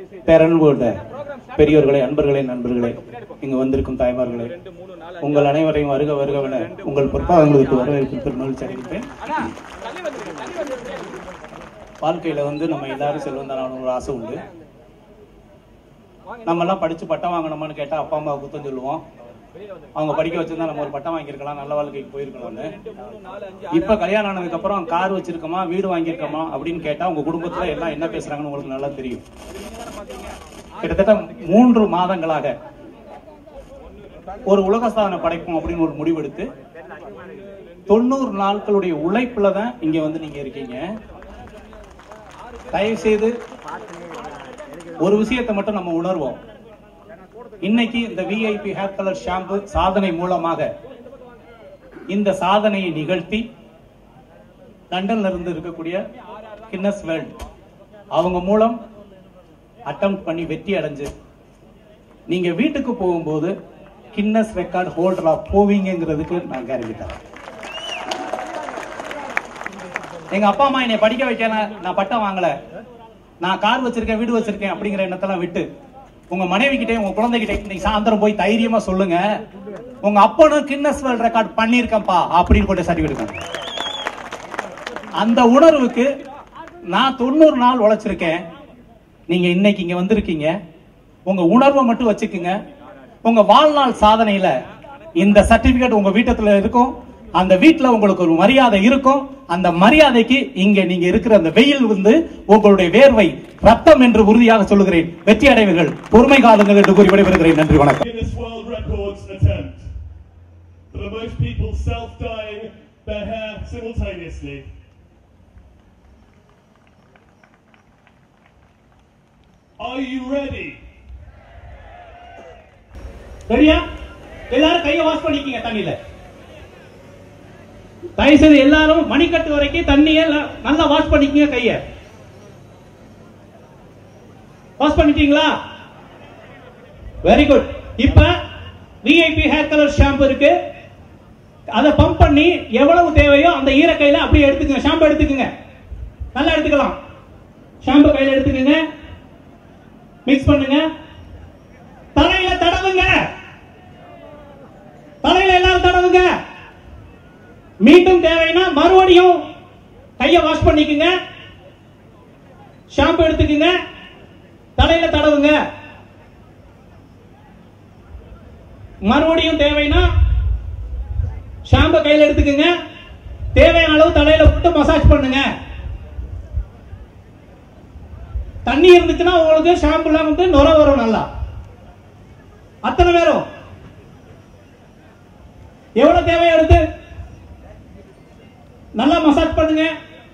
பேரன்போட பெரியோர்களே அன்பர்களே நண்பர்களே இங்கு வந்திருக்கும் தாய்மார்களே உங்கள் அனைவரையும் வருக வருகவென உங்கள் பொற்பாதங்களுக்கு வரவேற்பு பெருமகிழ்ச்சி அறிவிப்பேன் வாழ்க்கையில வந்து நம்ம எல்லாரும் செல்வந்தான ஒரு ஆசை உண்டு நம்ம எல்லாம் படிச்சு பட்டம் வாங்கணுமான்னு கேட்டா அப்பா அம்மா குத்தம் சொல்லுவோம் அவங்க படிக்க வச்சிருந்தா நம்ம ஒரு பட்டம் வாங்கியிருக்கலாம் நல்ல வாழ்க்கைக்கு போயிருக்கலாம்னு இப்ப கல்யாணம் ஆனதுக்கு அப்புறம் கார் வச்சிருக்கோமா வீடு வாங்கியிருக்கோமா அப்படின்னு கேட்டா உங்க குடும்பத்துல எல்லாம் என்ன பேசுறாங்கன்னு உங்களுக்கு நல்லா தெரியும் கிட்டத்தட்ட மூன்று மாதங்களாக ஒரு உலக சாதனை படைப்போம் அப்படின்னு ஒரு முடிவெடுத்து தொண்ணூறு நாட்களுடைய உழைப்புல தான் இங்க வந்து நீங்க இருக்கீங்க தயவு செய்து ஒரு விஷயத்தை மட்டும் நம்ம உணர்வோம் இன்னைக்கு இந்த விஐபி ஹேர் கலர் ஷாம்பு சாதனை மூலமாக இந்த சாதனையை நிகழ்த்தி லண்டன்ல இருந்து இருக்கக்கூடிய கின்னஸ் வேர்ல்ட் அவங்க மூலம் அட்டம் பண்ணி வெற்றி அடைஞ்சு நீங்க வீட்டுக்கு போகும்போது கின்னஸ் ரெக்கார்ட் ஹோல்டரா போவீங்கிறதுக்கு நான் கேரண்டி தரேன் எங்க அப்பா அம்மா என்னை படிக்க வைக்கல நான் பட்டம் வாங்கல நான் கார் வச்சிருக்கேன் வீடு வச்சிருக்கேன் அப்படிங்கிற எண்ணத்தெல்லாம் விட்டு உங்க மனைவி கிட்டே உங்க குழந்தைகிட்ட இன்னைக்கு சாயந்தரம் போய் தைரியமா சொல்லுங்க உங்க அப்பனும் கின்னஸ் வேர்ல்ட் ரெக்கார்ட் பண்ணிருக்கேன்ப்பா அப்படின்னு போட்டு சர்டிபிகேட் அந்த உணர்வுக்கு நான் தொண்ணூறு நாள் உழைச்சிருக்கேன் நீங்க இன்னைக்கு இங்க வந்திருக்கீங்க உங்க உணர்வை மட்டும் வச்சுக்குங்க உங்க வாழ்நாள் சாதனையில இந்த சர்டிபிகேட் உங்க வீட்டத்துல இருக்கும் அந்த வீட்டுல உங்களுக்கு ஒரு மரியாதை இருக்கும் அந்த மரியாதைக்கு இங்க நீங்க இருக்கிற அந்த வெயில் வந்து உங்களுடைய வேர்வை ரத்தம் என்று உறுதியாக சொல்லுகிறேன் வெற்றி அடைவீர்கள் பொறுமை காலுங்கள் என்று கூறி விடைபெறுகிறேன் நன்றி வணக்கம் Guinness World Records attempt. For the most people self-dyeing their hair simultaneously. Are you ready? சரியா எல்லாரும் கையை வாஷ் பண்ணிக்கீங்க தண்ணியில தயவு செய்து எல்லாரும் மணிக்கட்டு வரைக்கும் தண்ணிய ல- நல்லா வாஷ் பண்ணிக்கங்க கைய வாஷ் பண்ணிட்டீங்களா வெரி குட் இப்ப விஐபி ஹேர் கலர் ஷாம்பு இருக்கு அதை பம்ப் பண்ணி எவ்வளவு தேவையோ அந்த ஈரக்கையில அப்படியே எடுத்துக்கங்க ஷாம்பு எடுத்துக்கங்க நல்லா எடுத்துக்கலாம் ஷாம்பு கையில எடுத்துக்கங்க மிக்ஸ் பண்ணுங்க தலையில தடவுங்க தலையில எல்லாரும் தடவுங்க மீண்டும் தேவைன்னா மறுபடியும் கைய வாஷ் பண்ணிக்கங்க ஷாம்பு எடுத்துக்கங்க தலையில தடவுங்க மறுபடியும் தேவைன்னா ஷாம்பு கையில எடுத்துக்கங்க தேவையான அளவு தலையில விட்டு மசாஜ் பண்ணுங்க தண்ணி இருந்துச்சுன்னா உங்களுக்கு ஷாம்புலாம் வந்து நுர வரும் நல்லா அத்தனை பேரும் எவ்வளவு தேவையோ எடுத்து நல்லா மசாஜ் பண்ணுங்க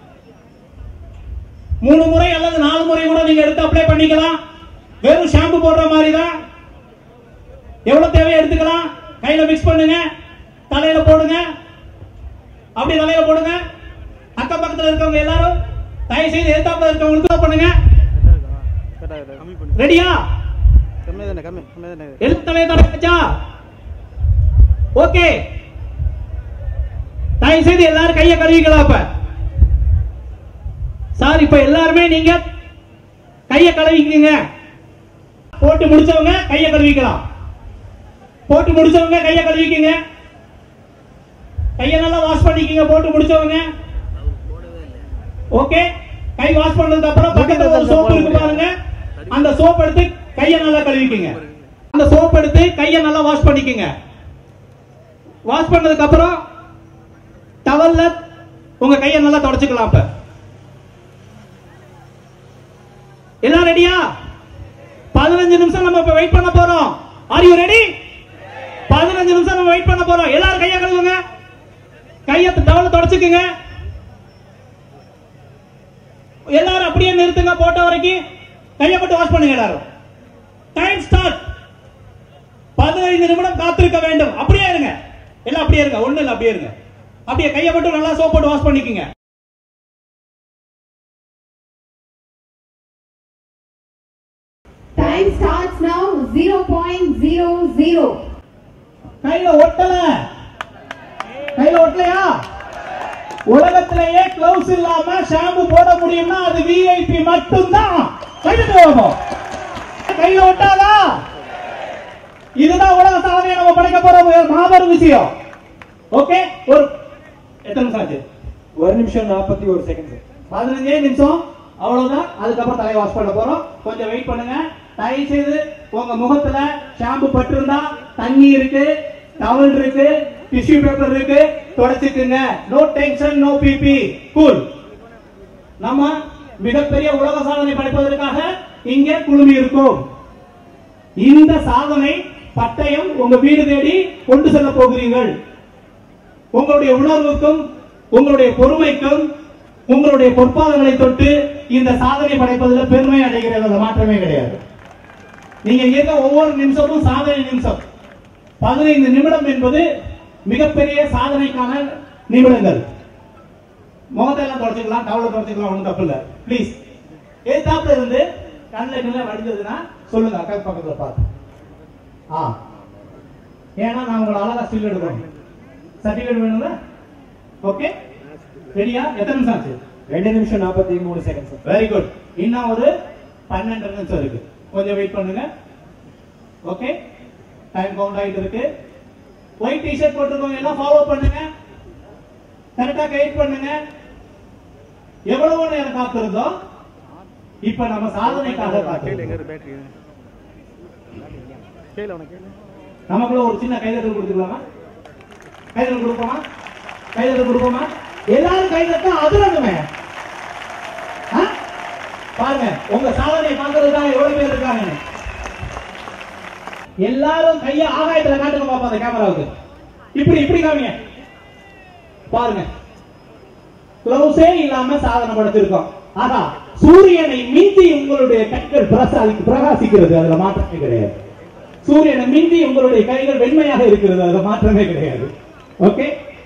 மூணு முறை அல்லது நாலு முறை கூட நீங்க எடுத்து அப்ளை பண்ணிக்கலாம் வெறும் ஷாம்பு போடுற மாதிரி தான் எவ்வளவு தேவையோ எடுத்துக்கலாம் கையில மிக்ஸ் பண்ணுங்க தலையில போடுங்க அப்படி தலையில போடுங்க அக்கம் பக்கத்துல இருக்கவங்க எல்லாரும் தயவு செய்து எதிர்த்தாப்புல இருக்கவங்களுக்கு பண்ணுங்க ரெடியா கம்மி தானே கம்மி கம்மி தானே எழுத்து தலையை தடவைச்சா ஓகே தயவு செய்து எல்லாரும் கையை கழுவிக்கலாம் இப்ப சார் இப்ப எல்லாருமே நீங்க கையை கழுவிக்கங்க போட்டு முடிச்சவங்க கையை கழுவிக்கலாம் போட்டு முடிச்சவங்க கையை கழுவிக்கங்க கையை நல்லா வாஷ் பண்ணிக்கங்க போட்டு முடிச்சவங்க ஓகே கை வாஷ் பண்ணதுக்கு அப்புறம் பக்கத்துல ஒரு சோப்பு இருக்கு பாருங்க அந்த சோப் எடுத்து கையை நல்லா கழுவிக்கங்க அந்த சோப் எடுத்து கையை நல்லா வாஷ் பண்ணிக்கங்க வாஷ் பண்ணதுக்கு அப்புறம் டவல்ல உங்க கையை நல்லா தொடச்சுக்கலாம் இப்ப எல்லாம் ரெடியா பதினஞ்சு நிமிஷம் நம்ம இப்ப வெயிட் பண்ண போறோம் ஆர் யூ ரெடி பதினஞ்சு நிமிஷம் நம்ம வெயிட் பண்ண போறோம் எல்லாரும் கையை கழுவுங்க கையை டவல்ல தொடச்சுக்குங்க எல்லாரும் அப்படியே நிறுத்துங்க போட்ட வரைக்கும் கையை மட்டும் வாஷ் பண்ணுங்க எல்லாரும் டைம் ஸ்டார்ட் பதினைந்து நிமிடம் காத்திருக்க வேண்டும் அப்படியே இருங்க எல்லாம் அப்படியே இருங்க ஒண்ணு இல்ல அப்படியே இருங்க அப்படியே கையை மட்டும் நல்லா சோப் போட்டு வாஷ் பண்ணிக்கங்க Time starts now 0.00. கையில ஒட்டல கையில ஒட்டலையா உலகத்திலேயே கிளவுஸ் இல்லாம ஷாம்பு போட முடியும்னா அது விஐபி மட்டும்தான் கைது போவோம் கையில ஒட்டாதா இதுதான் உலக சாதனையை நம்ம படைக்க போற ஒரு மாபெரும் விஷயம் ஓகே ஒரு எத்தனை நிமிஷம் ஆச்சு ஒரு நிமிஷம் நாற்பத்தி ஒரு செகண்ட் சார் பதினஞ்சே நிமிஷம் அவ்வளவுதான் அதுக்கப்புறம் தலையை வாஷ் பண்ண போறோம் கொஞ்சம் வெயிட் பண்ணுங்க தயவு செய்து உங்க முகத்துல ஷாம்பு பட்டிருந்தா தண்ணி இருக்கு டவல் இருக்கு டிஷ்யூ பேப்பர் இருக்கு தொடச்சுக்குங்க no tension no BP cool நம்ம மிகப்பெரிய உலக சாதனை படைப்பதற்காக இங்கே குழுமி இருக்கோம் இந்த சாதனை பட்டயம் உங்க வீடு தேடி கொண்டு செல்ல போகிறீர்கள் உங்களுடைய உணர்வுக்கும் உங்களுடைய பொறுமைக்கும் உங்களுடைய பொற்பாதங்களை தொட்டு இந்த சாதனை படைப்பதில் பெருமை அடைகிறது அது மாற்றமே கிடையாது நீங்க இயக்க ஒவ்வொரு நிமிஷமும் சாதனை நிமிஷம் பதினைந்து நிமிடம் என்பது மிகப்பெரிய சாதனைக்கான நிமிடங்கள் முகத்தை எல்லாம் தொடச்சிக்கலாம் டவலை தொடச்சிக்கலாம் ஒன்றும் தப்பு இல்லை ப்ளீஸ் ஏத்தாப்புல இருந்து கண்ணில் கண்ணில் வடிஞ்சதுன்னா சொல்லுங்க அக்கா பக்கத்துல பார்த்து ஆ ஏன்னா நான் உங்களை அழகா ஸ்டில் எடுக்கணும் சர்டிஃபிகேட் வேணும்ல ஓகே ரெடியா எத்தனை நிமிஷம் ஆச்சு ரெண்டு நிமிஷம் நாற்பத்தி மூணு செகண்ட் சார் வெரி குட் இன்னும் ஒரு பன்னெண்டு நிமிஷம் இருக்கு கொஞ்சம் வெயிட் பண்ணுங்க ஓகே டைம் கவுண்ட் ஆயிட்டு இருக்கு ஒயிட் டிஷர்ட் போட்டிருக்கவங்க எல்லாம் ஃபாலோ பண்ணுங்க கரெக்டா கைட் பண்ணுங்க எவ்வளவு நேரம் காத்திருந்தோம் இப்ப நம்ம சாதனைக்காக கையில் காத்திருக்கோம் எங்கே பேட்டரி கையில் உனக்கு கையில் நமக்குள்ள ஒரு சின்ன கைதட்டல் கொடுத்துக்கலாமா கைதட்டல் கொடுப்போமா கைதட்டல் கொடுப்போமா எல்லாரும் கைதட்டும் அதிரணுமே ஆ? பாருங்க உங்க சாதனை பார்க்கறதுக்காக எவ்வளவு பேர் இருக்காங்க எல்லாரும் கைய ஆகாயத்துல காட்டுங்க பாப்பா அந்த கேமராவுக்கு இப்படி இப்படி காமிங்க பாருங்க கிளவுஸே இல்லாம சாதனை படைச்சிருக்கோம் ஆனா சூரியனை மிஞ்சி உங்களுடைய கைகள் பிரசாதி- பிரகாசிக்கிறது அதுல மாற்றமே கிடையாது சூரியனை மிஞ்சி உங்களுடைய கைகள் வெண்மையாக இருக்கிறது அதுல மாற்றமே கிடையாது okay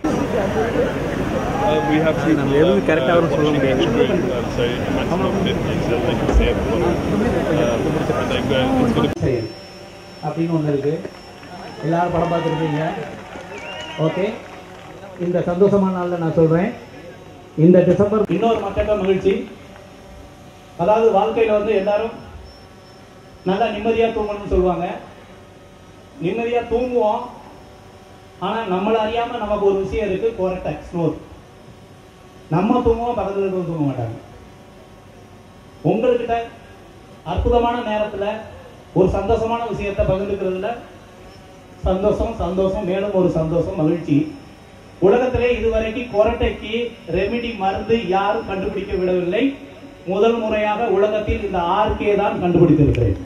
Uh, we have people நம்ம எது uh, correct ஆ வரும்னு சொல்ல watching முடியாது. the screen, um, so a maximum of 50 so they can see everyone. Um, and they've got, it's going to செயல் அப்படின்னு ஒண்ணு இருக்கு எல்லாரும் படம் பார்த்துருப்பீங்க ஓகே இந்த சந்தோஷமான நாள்ல நான் சொல்றேன் இந்த டிசம்பர் இன்னொரு மக்கள் மகிழ்ச்சி அதாவது வாழ்க்கையில வந்து எல்லாரும் நல்லா நிம்மதியா தூங்கணும்னு சொல்லுவாங்க நிம்மதியா தூங்குவோம் ஆனா நம்மள அறியாம நமக்கு ஒரு விஷயம் இருக்கு கோரட்டக் ஸ்னோர் நம்ம தூங்குவோம் பக்கத்துல இருக்கவங்க தூங்க மாட்டாங்க உங்கள்கிட்ட அற்புதமான நேரத்துல ஒரு சந்தோஷமான விஷயத்தை பகிர்ந்துக்கிறதுல சந்தோஷம் சந்தோஷம் மேலும் ஒரு சந்தோஷம் மகிழ்ச்சி உலகத்திலே இதுவரைக்கும் கொரட்டைக்கு ரெமிடி மருந்து யாரும் கண்டுபிடிக்க விடவில்லை முதல் முறையாக உலகத்தில் இந்த ஆர்கே தான் கண்டுபிடித்திருக்கிறேன்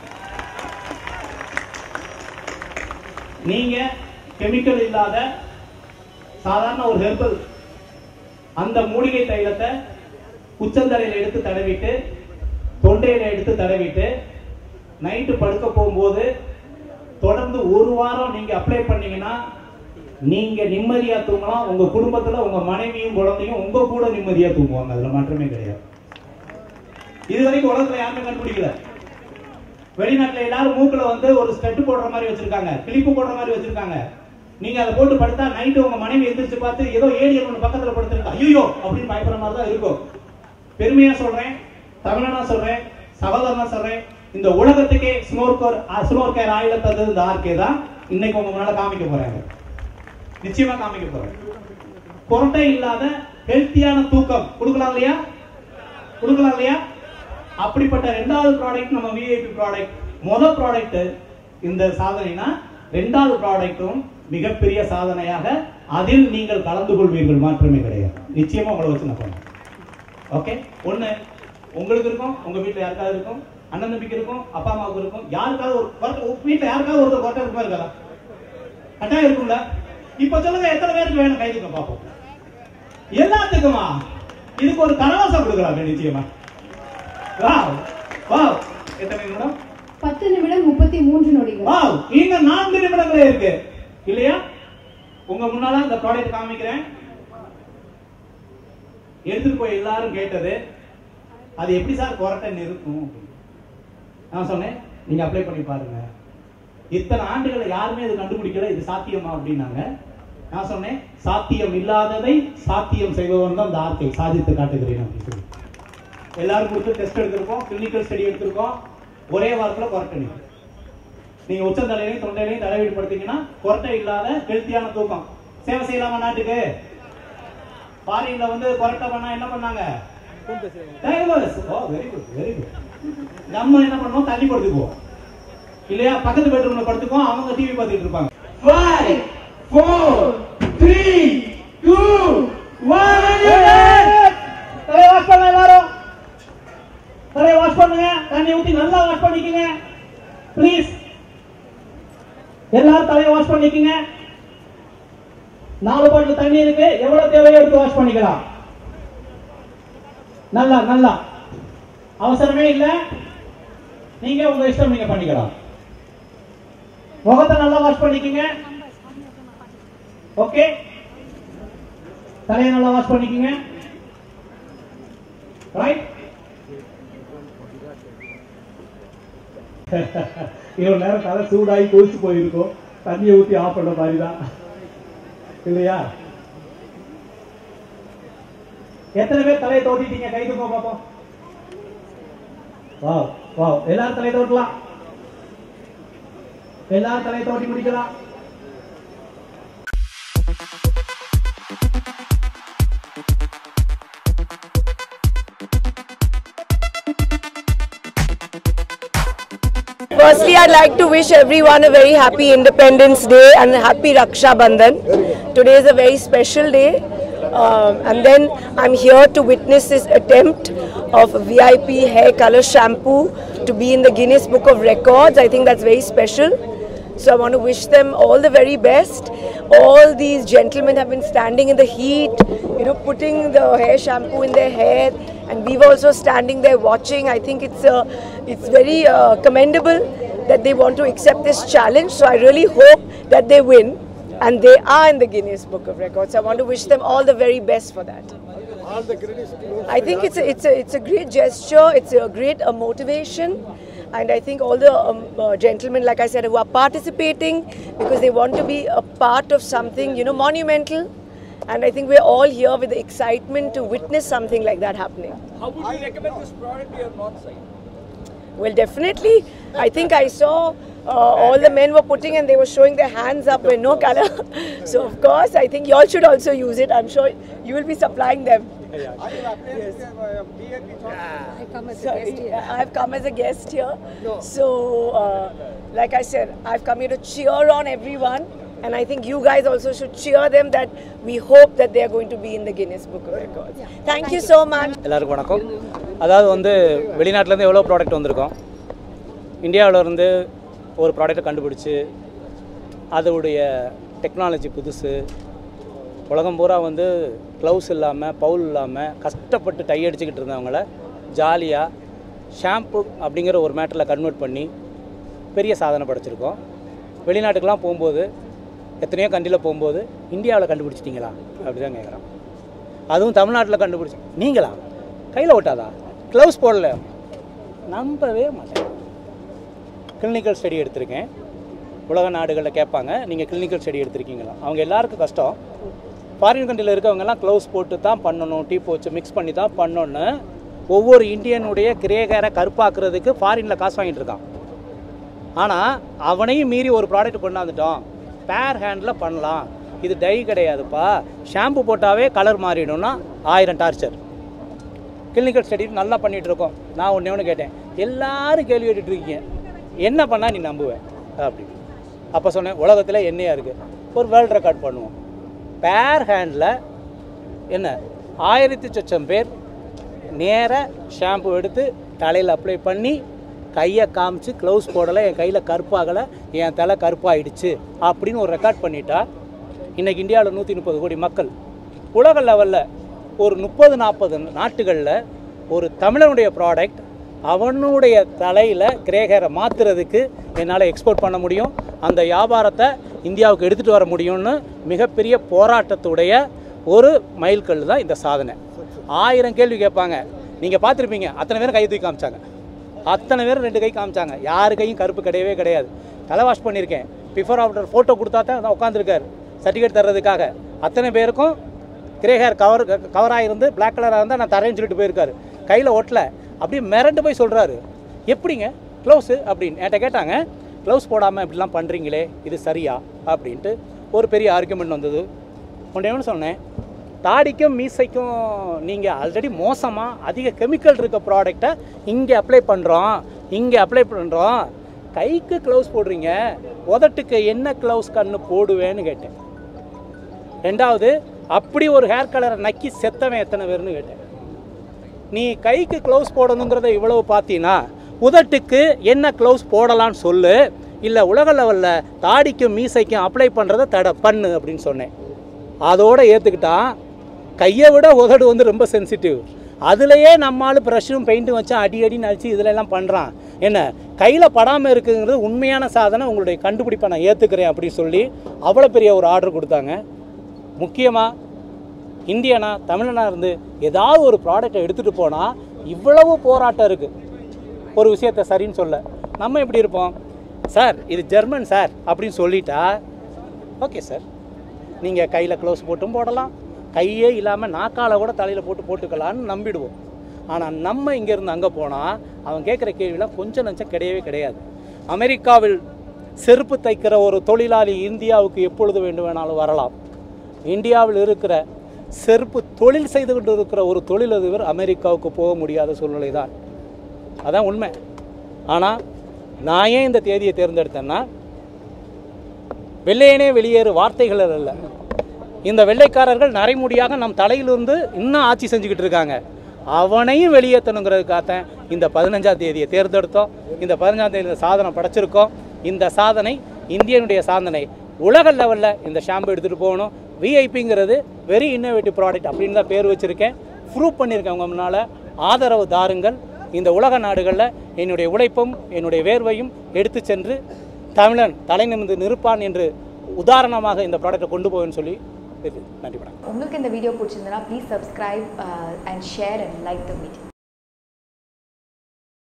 நீங்க கெமிக்கல் இல்லாத சாதாரண ஒரு ஹெர்பல் அந்த மூலிகை தைலத்தை உச்சந்தலையில எடுத்து தடவிட்டு தொண்டையில எடுத்து தடவிட்டு நைட்டு படுக்க போகும்போது தொடர்ந்து ஒரு வாரம் நீங்க அப்ளை பண்ணீங்கன்னா நீங்க நிம்மதியா தூங்கலாம் உங்க குடும்பத்துல உங்க மனைவியும் குழந்தையும் உங்க கூட நிம்மதியா தூங்குவாங்க அதுல மாற்றமே கிடையாது இது வரைக்கும் உலகத்துல யாருமே கண்டுபிடிக்கல வெளிநாட்டுல எல்லாரும் மூக்குல வந்து ஒரு ஸ்டெட் போடுற மாதிரி வச்சிருக்காங்க கிளிப்பு போடுற மாதிரி வச்சிருக்காங்க நீங்க அதை போட்டு படுத்தா நைட்டு உங்க மனைவி எந்திரிச்சு பார்த்து ஏதோ ஏலியன் ஒன்று பக்கத்துல படுத்துருக்கு ஐயோ அப்படின்னு பயப்படுற மாதிரி தான் இருக்கும் பெருமையா சொல்றேன் தமிழனா சொல்றேன் சகோதரனா சொல்றேன் இந்த உலகத்துக்கே ஸ்னோர்கர் ஸ்னோர்கேர் ஆயில தந்தது இந்த ஆர்கே தான் இன்னைக்கு உங்க முன்னால காமிக்க போறாங்க நிச்சயமா காமிக்க போறேன் கொரட்டை இல்லாத ஹெல்த்தியான தூக்கம் கொடுக்கலாம் இல்லையா கொடுக்கலாம் இல்லையா அப்படிப்பட்ட ரெண்டாவது ப்ராடக்ட் நம்ம விஐபி ப்ராடக்ட் முதல் ப்ராடக்ட் இந்த சாதனைனா ரெண்டாவது ப்ராடக்ட்டும் மிகப்பெரிய சாதனையாக அதில் நீங்கள் கலந்து கொள்வீர்கள் மாற்றமே கிடையாது நிச்சயமா உங்களை வச்சு நான் பண்ணுறேன் ஓகே ஒண்ணு உங்களுக்கு இருக்கும் உங்க வீட்ல யாருக்காவது இருக்கும் அண்ணன் தம்பிக்கு இருக்கும் அப்பா அம்மாவுக்கு இருக்கும் யாருக்காவது ஒரு கொரட்டை- உங்க வீட்ல யாருக்காவது ஒருத்தர் கொரட்டை இருக்குமா இருக்காதா கட்டாயம் இருக்கும்ல இப்ப சொல்லுங்க எத்தனை பேருக்கு வேணும் கைதுக்க பார்ப்போம் எல்லாத்துக்குமா இதுக்கு ஒரு கரவாசம் கொடுக்குறாங்க நிச்சயமா வாவ் வாவ் எத்தனை நிமிடம் பத்து நிமிடம் முப்பத்தி மூன்று நொடிகள் வாவ் இங்க நான்கு நிமிடங்களே இருக்கு இல்லையா உங்க முன்னால இந்த ப்ராடக்ட் காமிக்கிறேன் எடுத்துட்டு போய் எல்லாரும் கேட்டது அது எப்படி சார் குரட்டன் இருக்கும் நான் சொன்னேன் நீங்க அப்ளை பண்ணி பாருங்க இத்தனை ஆண்டுகளை யாருமே இது கண்டுபிடிக்கல இது சாத்தியமா அப்படின்னாங்க நான் சொன்னேன் சாத்தியம் இல்லாததை சாத்தியம் செய்பவன் தான் இந்த ஆர்க்கை சாதித்து காட்டுகிறேன் அப்படின்னு சொல்லி எல்லாரும் கொடுத்து டெஸ்ட் எடுத்திருக்கோம் கிளினிக்கல் ஸ்டடி எடுத்திருக்கோம் ஒரே வாரத்துல கொரட்டை நிற்கும் நீங்க உச்சந்தலையிலையும் தொண்டையிலையும் தடவீடு படுத்தீங்கன்னா கொரட்டை இல்லாத ஹெல்த்தியான தூக்கம் சேவை செய்யலாமா நாட்டுக்கு ஃபாரின்ல வந்து கொரட்டை பண்ணா என்ன பண்ணாங்க Diverse. Oh, very good, very good. நம்ம என்ன பண்ணுவோம் தள்ளி படுத்துக்குவோம் இல்லையா பக்கத்து பெட்ரூம்ல படுத்துக்குவோம் அவங்க டிவி பார்த்துட்டு இருப்பாங்க Five, four, three, two, one. தலையை வாஷ் பண்ண எல்லாரும் தலையை வாஷ் பண்ணுங்க தண்ணி ஊத்தி நல்லா வாஷ் பண்ணிக்கங்க ப்ளீஸ் எல்லாரும் தலையை வாஷ் பண்ணிக்கங்க நாலு பாட்டில் தண்ணி இருக்கு எவ்வளவு தேவையோ எடுத்து வாஷ் பண்ணிக்கலாம் நல்லா நல்லா அவசரமே இல்ல நீங்க உங்க இஷ்டம் நீங்க பண்ணிக்கலாம் முகத்தை நல்லா வாஷ் பண்ணிக்கங்க ஓகே தலையை நல்லா வாஷ் பண்ணிக்கங்க ரைட் இவ்வளவு நேரம் தலை சூடாகி கொதிச்சு போயிருக்கும் தண்ணியை ஊத்தி ஆஃப் பண்ண மாதிரி தான் இல்லையா எத்தனை பேர் தலையை தோட்டிட்டீங்க கை தூக்க பாப்போம் வா வா எல்லாரும் தலையை தோட்டலாம் எல்லாரும் தலையை தோட்டி முடிக்கலாம் Firstly, I'd like to wish everyone a very happy Independence Day and a happy Raksha Bandhan. Today is a very special day. Um, and then I'm here to witness this attempt of VIP hair color shampoo to be in the Guinness Book of Records. I think that's very special. So I want to wish them all the very best. All these gentlemen have been standing in the heat, you know, putting the hair shampoo in their hair, and we were also standing there watching. I think it's uh, it's very uh, commendable that they want to accept this challenge. So I really hope that they win, and they are in the Guinness Book of Records. I want to wish them all the very best for that. I think it's a, it's a, it's a great gesture. It's a great uh, motivation. And I think all the um, uh, gentlemen, like I said, who are participating because they want to be a part of something, you know, monumental. And I think we're all here with the excitement to witness something like that happening. How would you recommend this product to your north side? Well, definitely. I think I saw uh, all the men were putting and they were showing their hands up with no color. so, of course, I think you all should also use it. I'm sure you will be supplying them. I come as a guest here. I've come as a guest here. So, uh, like I said, I've come here to cheer on everyone. And I think you guys also should cheer them that we hope that they are going to be in the Guinness Book of Records. Thank you so much. எல்லாருக்கும் வணக்கம் அதாவது வந்து வெளிநாட்டிலேருந்து எவ்வளோ product வந்திருக்கோம் இந்தியாவில் இருந்து ஒரு ப்ராடக்ட்டை கண்டுபிடிச்சி அதோடைய டெக்னாலஜி புதுசு உலகம் பூரா வந்து க்ளவுஸ் இல்லாமல் பவுல் இல்லாமல் கஷ்டப்பட்டு டை அடிச்சுக்கிட்டு இருந்தவங்கள ஜாலியாக ஷாம்பு அப்படிங்கிற ஒரு மேட்டரில் கன்வெர்ட் பண்ணி பெரிய சாதனை படைச்சிருக்கோம் வெளிநாட்டுக்கெலாம் போகும்போது எத்தனையோ கண்ட்ரியில் போகும்போது இந்தியாவில் கண்டுபிடிச்சிட்டிங்களா அப்படி தான் கேட்குறோம் அதுவும் தமிழ்நாட்டில் கண்டுபிடிச்சி நீங்களா கையில் ஓட்டாதா க்ளவுஸ் போடல நம்பவே மாட்டேன் கிளினிக்கல் ஸ்டடி எடுத்திருக்கேன் உலக நாடுகளில் கேட்பாங்க நீங்கள் கிளினிக்கல் ஸ்டடி எடுத்திருக்கீங்களா அவங்க எல்லாருக்கும் கஷ்டம் ஃபாரின் கண்ட்ரியில் இருக்கவங்கெல்லாம் க்ளவுஸ் போட்டு தான் பண்ணணும் டீ போச்சு மிக்ஸ் பண்ணி தான் பண்ணணும்னு ஒவ்வொரு இந்தியனுடைய கிரேகரை கருப்பாக்குறதுக்கு ஃபாரினில் காசு வாங்கிட்டு இருக்கான் ஆனால் அவனையும் மீறி ஒரு ப்ராடக்ட் கொண்டாந்துட்டோம் பேர் ஹேண்டில் பண்ணலாம் இது டை கிடையாதுப்பா ஷாம்பு போட்டாவே கலர் மாறிடும்னா ஆயிரம் டார்ச்சர் கிளினிக்கல் ஸ்டடி நல்லா பண்ணிட்டு இருக்கோம் நான் ஒன்றே ஒன்று கேட்டேன் எல்லாரும் கேள்வி கேட்டுட்டு இருக்கீங்க என்ன பண்ணால் நீ நம்புவேன் அப்படி அப்போ சொன்னேன் உலகத்தில் என்னையா இருக்குது ஒரு வேர்ல்டு ரெக்கார்ட் பண்ணுவோம் பேர் ஹேண்டில் என்ன ஆயிரத்தி சொச்சம் பேர் நேர ஷாம்பு எடுத்து தலையில் அப்ளை பண்ணி கையை காமிச்சு க்ளவுஸ் போடலை என் கையில் கருப்பாகலை என் தலை கருப்பாயிடுச்சு அப்படின்னு ஒரு ரெக்கார்ட் பண்ணிட்டா இன்றைக்கி இந்தியாவில் நூற்றி முப்பது கோடி மக்கள் உலக லெவலில் ஒரு முப்பது நாற்பது நாட்டுகளில் ஒரு தமிழனுடைய ப்ராடக்ட் அவனுடைய தலையில் கிரேகரை மாற்றுறதுக்கு என்னால் எக்ஸ்போர்ட் பண்ண முடியும் அந்த வியாபாரத்தை இந்தியாவுக்கு எடுத்துகிட்டு வர முடியும்னு மிகப்பெரிய போராட்டத்துடைய ஒரு மைல்கல் தான் இந்த சாதனை ஆயிரம் கேள்வி கேட்பாங்க நீங்கள் பார்த்துருப்பீங்க அத்தனை பேரும் கை தூக்கி காமிச்சாங்க அத்தனை பேரும் ரெண்டு கை காமிச்சாங்க யாரு கையும் கருப்பு கிடையவே கிடையாது தலை வாஷ் பண்ணியிருக்கேன் பிஃபோர் ஆஃப்டர் ஃபோட்டோ கொடுத்தா தான் தான் உட்காந்துருக்காரு சர்டிஃபிகேட் தர்றதுக்காக அத்தனை பேருக்கும் கிரே ஹேர் கவர் கவராக இருந்து பிளாக் கலராக இருந்தால் நான் தரேன்னு சொல்லிட்டு போயிருக்காரு கையில் ஒட்டல அப்படியே மிரண்டு போய் சொல்கிறாரு எப்படிங்க க்ளவுஸு அப்படின்னு என்கிட்ட கேட்டாங்க க்ளவுஸ் போடாமல் இப்படிலாம் பண்ணுறீங்களே இது சரியா அப்படின்ட்டு ஒரு பெரிய ஆர்குமெண்ட் வந்தது ஒன்றே ஒன்று சொன்னேன் தாடிக்கும் மீசைக்கும் நீங்கள் ஆல்ரெடி மோசமாக அதிக கெமிக்கல் இருக்க ப்ராடக்டை இங்கே அப்ளை பண்ணுறோம் இங்கே அப்ளை பண்ணுறோம் கைக்கு க்ளவுஸ் போடுறீங்க உதட்டுக்கு என்ன க்ளவுஸ் கண்ணு போடுவேன்னு கேட்டேன் ரெண்டாவது அப்படி ஒரு ஹேர் கலரை நக்கி செத்தவன் எத்தனை பேர்னு கேட்டேன் நீ கைக்கு க்ளவுஸ் போடணுங்கிறத இவ்வளவு பார்த்தீங்கன்னா உதட்டுக்கு என்ன க்ளவுஸ் போடலான்னு சொல்லு இல்லை உலக லெவலில் தாடிக்கும் மீசைக்கும் அப்ளை பண்ணுறத தட பண்ணு அப்படின்னு சொன்னேன் அதோட ஏற்றுக்கிட்டான் கையை விட உதடு வந்து ரொம்ப சென்சிட்டிவ் அதுலேயே நம்மால் ப்ரஷ்ஷும் பெயிண்ட்டும் வச்சு அடி அடின்னு அடிச்சு இதுல எல்லாம் பண்ணுறான் என்ன கையில் படாமல் இருக்குங்கிறது உண்மையான சாதனை உங்களுடைய கண்டுபிடிப்பை நான் ஏற்றுக்கிறேன் அப்படின்னு சொல்லி அவ்வளோ பெரிய ஒரு ஆர்டர் கொடுத்தாங்க முக்கியமாக இந்தியனா தமிழனா இருந்து ஏதாவது ஒரு ப்ராடக்டை எடுத்துகிட்டு போனால் இவ்வளவு போராட்டம் இருக்குது ஒரு விஷயத்த சரின்னு சொல்ல நம்ம எப்படி இருப்போம் சார் இது ஜெர்மன் சார் அப்படின்னு சொல்லிட்டா ஓகே சார் நீங்கள் கையில் க்ளவுஸ் போட்டும் போடலாம் கையே இல்லாமல் நாக்கால கூட தலையில் போட்டு போட்டுக்கலான்னு நம்பிடுவோம் ஆனால் நம்ம இங்கேருந்து அங்கே போனால் அவன் கேட்குற கேள்விலாம் கொஞ்சம் நஞ்சம் கிடையவே கிடையாது அமெரிக்காவில் செருப்பு தைக்கிற ஒரு தொழிலாளி இந்தியாவுக்கு எப்பொழுது வேண்டும் வேணாலும் வரலாம் இந்தியாவில் இருக்கிற செருப்பு தொழில் செய்து கொண்டு இருக்கிற ஒரு தொழிலதிபர் அமெரிக்காவுக்கு போக முடியாத சூழ்நிலை தான் அதான் உண்மை ஆனால் நான் ஏன் இந்த தேதியை தேர்ந்தெடுத்தேன்னா வெள்ளையனே வெளியேறு வார்த்தைகள் அல்ல இந்த வெள்ளைக்காரர்கள் நரைமுடியாக நம் தலையிலிருந்து இன்னும் ஆட்சி செஞ்சுக்கிட்டு இருக்காங்க அவனையும் வெளியேற்றணுங்கிறதுக்காகத்தான் இந்த பதினஞ்சாம் தேதியை தேர்ந்தெடுத்தோம் இந்த பதினஞ்சாம் தேதி சாதனை படைச்சிருக்கோம் இந்த சாதனை இந்தியனுடைய சாதனை உலக லெவலில் இந்த ஷாம்பு எடுத்துகிட்டு போகணும் விஐபிங்கிறது வெரி இன்னோவேட்டிவ் ப்ராடக்ட் அப்படின்னு தான் பேர் வச்சுருக்கேன் ப்ரூவ் பண்ணியிருக்கேன் உங்கள் முன்னால் ஆதரவு தாருங்கள் இந்த உலக நாடுகளில் என்னுடைய உழைப்பும் என்னுடைய வேர்வையும் எடுத்து சென்று தமிழன் தலை நிமிர்ந்து நிற்பான் என்று உதாரணமாக இந்த ப்ராடக்ட்டை கொண்டு போவேன்னு சொல்லி இது நன்றி வணக்கம் உங்களுக்கு இந்த வீடியோ பிடிச்சிருந்தனா please subscribe and share and like the video